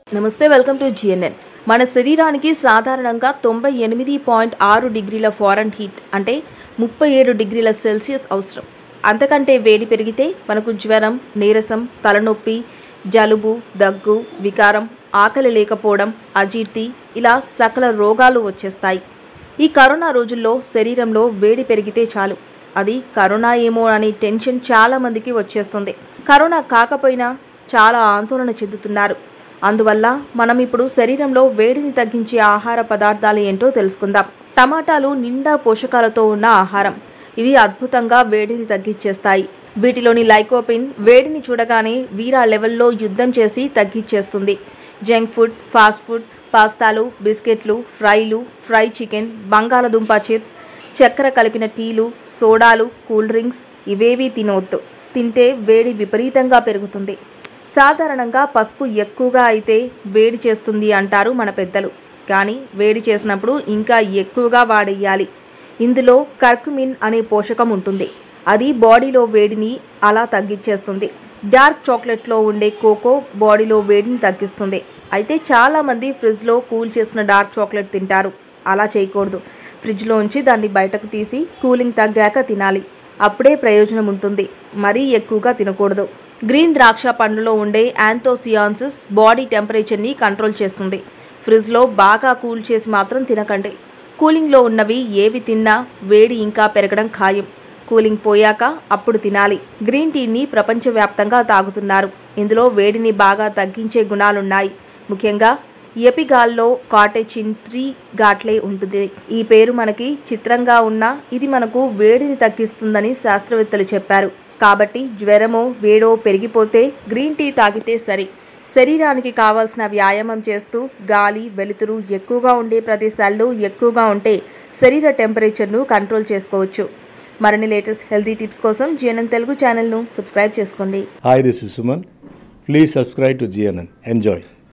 నమస్తే welcome to GNN మన శరీరానికి సాధారణంగా తొంభై ఎనిమిది పాయింట్ ఆరు డిగ్రీల ఫారెన్ హీట్ అంటే ముప్పై ఏడు డిగ్రీల సెల్సియస్ అవసరం అంతకంటే వేడి పెరిగితే మనకు జ్వరం నీరసం తలనొప్పి జలుబు దగ్గు వికారం ఆకలి లేకపోవడం అజీర్తి ఇలా సకల రోగాలు వచ్చేస్తాయి ఈ కరోనా రోజుల్లో శరీరంలో వేడి పెరిగితే చాలు అది కరోనా ఏమో అనే టెన్షన్ చాలా మందికి వచ్చేస్తుంది కరోనా కాకపోయినా చాలా ఆందోళన చెందుతున్నారు అందువల్ల మనం ఇప్పుడు శరీరంలో వేడిని తగ్గించే ఆహార పదార్థాలు ఏంటో తెలుసుకుందాం టమాటాలు నిండా పోషకాలతో ఉన్న ఆహారం ఇవి అద్భుతంగా వేడిని తగ్గించేస్తాయి వీటిలోని లైకోపిన్ వేడిని చూడగానే వీరా లెవెల్లో యుద్ధం చేసి తగ్గించేస్తుంది జంక్ ఫుడ్ ఫాస్ట్ ఫుడ్ పాస్తాలు బిస్కెట్లు ఫ్రైలు ఫ్రై చికెన్ బంగాళదుంప చిప్స్ చక్కెర కలిపిన టీలు సోడాలు కూల్ డ్రింక్స్ ఇవేవీ తినవద్దు తింటే వేడి విపరీతంగా పెరుగుతుంది సాధారణంగా పసుపు ఎక్కువగా అయితే వేడి చేస్తుంది అంటారు మన పెద్దలు కానీ వేడి చేసినప్పుడు ఇంకా ఎక్కువగా వాడేయాలి ఇందులో కర్కుమిన్ అనే పోషకం ఉంటుంది అది బాడీలో వేడిని అలా తగ్గించేస్తుంది డార్క్ చాక్లెట్లో ఉండే కోకో బాడీలో వేడిని తగ్గిస్తుంది అయితే చాలామంది ఫ్రిడ్జ్లో కూల్ చేసిన డార్క్ చాక్లెట్ తింటారు అలా చేయకూడదు ఫ్రిడ్జ్లోంచి దాన్ని బయటకు తీసి కూలింగ్ తగ్గాక తినాలి అప్పుడే ప్రయోజనం ఉంటుంది మరీ ఎక్కువగా తినకూడదు గ్రీన్ ద్రాక్ష పండులో ఉండే యాంతోసియాన్సిస్ బాడీ టెంపరేచర్ని కంట్రోల్ చేస్తుంది ఫ్రిడ్జ్లో బాగా కూల్ చేసి మాత్రం తినకండి కూలింగ్లో ఉన్నవి ఏవి తిన్నా వేడి ఇంకా పెరగడం ఖాయం కూలింగ్ పోయాక అప్పుడు తినాలి గ్రీన్ టీని ప్రపంచవ్యాప్తంగా తాగుతున్నారు ఇందులో వేడిని బాగా తగ్గించే గుణాలున్నాయి ముఖ్యంగా ఎపిగాల్లో కాటెచిన్ త్రీ ఘాట్లే ఉంటుంది ఈ పేరు మనకి చిత్రంగా ఉన్నా ఇది మనకు వేడిని తగ్గిస్తుందని శాస్త్రవేత్తలు చెప్పారు కాబట్టి జ్వరమో వేడో పెరిగిపోతే గ్రీన్ టీ తాగితే సరి శరీరానికి కావాల్సిన వ్యాయామం చేస్తూ గాలి వెలుతురు ఎక్కువగా ఉండే ప్రదేశాల్లో ఎక్కువగా ఉంటే శరీర టెంపరేచర్ను కంట్రోల్ చేసుకోవచ్చు మరిన్ని లేటెస్ట్ హెల్తీ టిప్స్ కోసం జిఎన్ఎన్ తెలుగు ఛానల్ను సబ్స్క్రైబ్ చేసుకోండి Hi, this is Suman. Please subscribe to GNN. Enjoy.